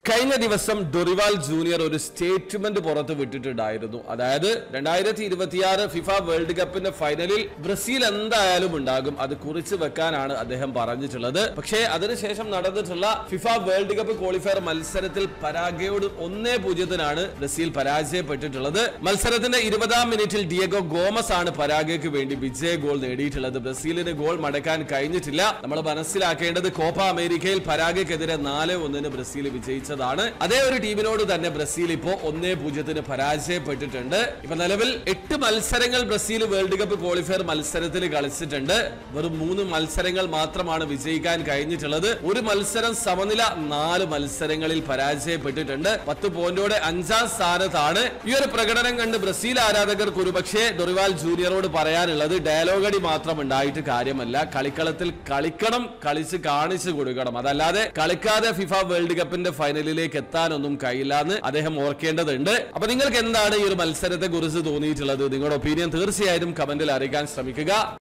കഴിഞ്ഞ ദിവസം Dorival junior ഒരു സ്റ്റേറ്റ്മെന്റ് പുറത്ത് വിട്ടിട്ടുണ്ടായിരുന്നു അതായത് രണ്ടായിരത്തി ഇരുപത്തിയാറ് ഫിഫ വേൾഡ് കപ്പിന്റെ ഫൈനലിൽ ബ്രസീൽ എന്തായാലും ഉണ്ടാകും അത് കുറിച്ച് വെക്കാനാണ് അദ്ദേഹം പറഞ്ഞിട്ടുള്ളത് പക്ഷേ അതിനുശേഷം നടന്നിട്ടുള്ള ഫിഫ വേൾഡ് കപ്പ് ക്വാളിഫയർ മത്സരത്തിൽ പരാഗയോട് ഒന്നേ പൂജ്യത്തിനാണ് ബ്രസീൽ പരാജയപ്പെട്ടിട്ടുള്ളത് മത്സരത്തിന്റെ ഇരുപതാം മിനിറ്റിൽ ഡിയഗോ ഗോമസ് ആണ് പരാഗയ്ക്ക് വേണ്ടി വിജയ ഗോൾ നേടിയിട്ടുള്ളത് ബ്രസീലിന് ഗോൾ മടക്കാൻ കഴിഞ്ഞിട്ടില്ല നമ്മൾ മനസ്സിലാക്കേണ്ടത് കോപ്പ അമേരിക്കയിൽ പരാഗയ്ക്കെതിരെ നാല് ഒന്നിന് ബ്രസീൽ വിജയിച്ചതാണ് അതേ ഒരു ടീമിനോട് തന്നെ ബ്രസീൽ ഇപ്പോ ഒന്നേ പൂജ്യത്തിന് പരാജയപ്പെട്ടിട്ടുണ്ട് ഇപ്പൊ നിലവിൽ എട്ട് മത്സരങ്ങൾ ബ്രസീൽ വേൾഡ് കപ്പ് ക്വാളിഫയർ മത്സരത്തിൽ കളിച്ചിട്ടുണ്ട് വെറും മൂന്ന് മത്സരങ്ങൾ മാത്രമാണ് വിജയിക്കാൻ കഴിഞ്ഞിട്ടുള്ളത് ഒരു മത്സരം സമനില നാല് മത്സരങ്ങളിൽ പരാജയപ്പെട്ടിട്ടുണ്ട് പത്ത് പോയിന്റോടെ അഞ്ചാം സ്ഥാനത്താണ് ഈ ഒരു പ്രകടനം കണ്ട് ബ്രസീൽ ആരാധകർക്ക് ഒരുപക്ഷെ ഡൊറിവാൽ ജൂനിയറോട് പറയാനുള്ളത് ഡയലോഗടി മാത്രം ഉണ്ടായിട്ട് കാര്യമല്ല കളിക്കളത്തിൽ കളിക്കണം കളിച്ച് കാണിച്ചു കൊടുക്കണം അതല്ലാതെ കളിക്കാതെ ഫിഫ വേൾഡ് കപ്പിന്റെ ഫൈനലിലേക്ക് എത്താനൊന്നും കഴിയില്ല എന്ന് അദ്ദേഹം ഓർക്കേണ്ടതുണ്ട് അപ്പൊ നിങ്ങൾക്ക് എന്താണ് ഈ ഒരു മത്സരത്തെ കുറിച്ച് തോന്നിയിട്ടുള്ളത് നിങ്ങളുടെ ഒപ്പീനിയൻ തീർച്ചയായും കമന്റിൽ അറിയിക്കാൻ ശ്രമിക്കുക